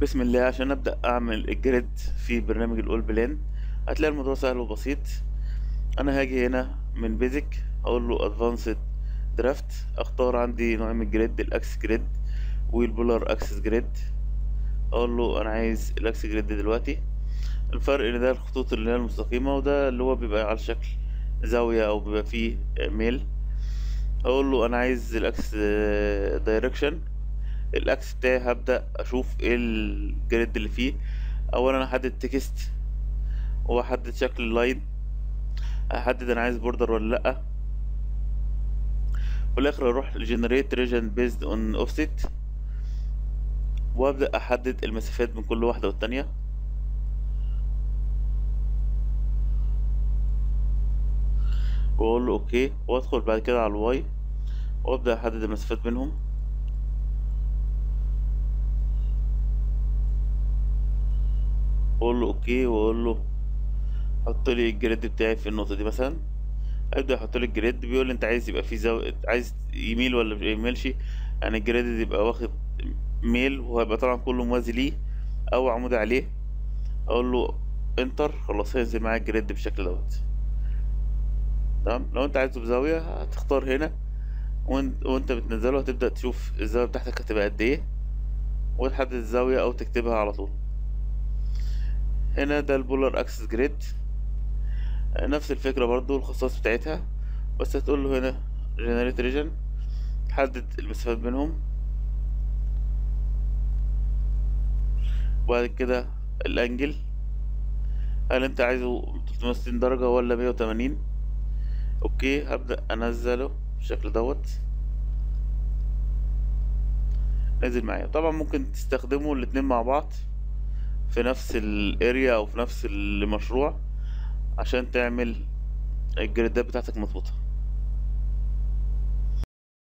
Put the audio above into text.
بسم الله عشان ابدا اعمل الجريد في برنامج الاول بلان هتلاقي الموضوع سهل وبسيط انا هاجي هنا من بيزك اقول له ادفانسد درافت اختار عندي نوع من الجريد الاكس جريد والبولار اكسس جريد اقول له انا عايز الاكس جريد دلوقتي الفرق ان ده الخطوط اللي هي المستقيمه وده اللي هو بيبقى على شكل زاويه او بيبقى فيه ميل اقول له انا عايز الاكس دايركشن الاكس بتاعي هبدا اشوف ايه الجريد اللي فيه اولا احدد تكست واحدد شكل اللاين احدد انا عايز بوردر ولا لا في الاخر اروح لجنريت ريجن بيزد اون اوفست وابدا احدد المسافات من كل واحده والتانيه واقول له اوكي وادخل بعد كده على الواي وابدا احدد المسافات بينهم واقول له اوكي واقول له حط لي الجريد بتاعي في النقطه دي مثلا ابدا احط لي الجريد بيقول لي انت عايز يبقى في زو... عايز يميل ولا ما يميلش يعني الجريد يبقى واخد ميل وهيبقى طبعا كله موازي ليه او عمود عليه اقول له انتر خلاص هينزل معايا الجريد بالشكل دوت تمام لو انت عايزه بزاويه هتختار هنا وانت, وانت بتنزله هتبدا تشوف الزاويه بتاعتك هتبقى قد ايه وتحدد الزاويه او تكتبها على طول هنا ده البولار اكسس جريد نفس الفكرة برضو الخصائص بتاعتها بس هتقول له هنا generate region تحدد المسافات بينهم وبعد كده الانجل هل انت عايزه 360 درجة ولا 180 اوكي هبدأ انزله بالشكل دوت نازل معايا طبعا ممكن تستخدموا الاتنين مع بعض في نفس الاريا او في نفس المشروع عشان تعمل الجريدات بتاعتك مظبوطه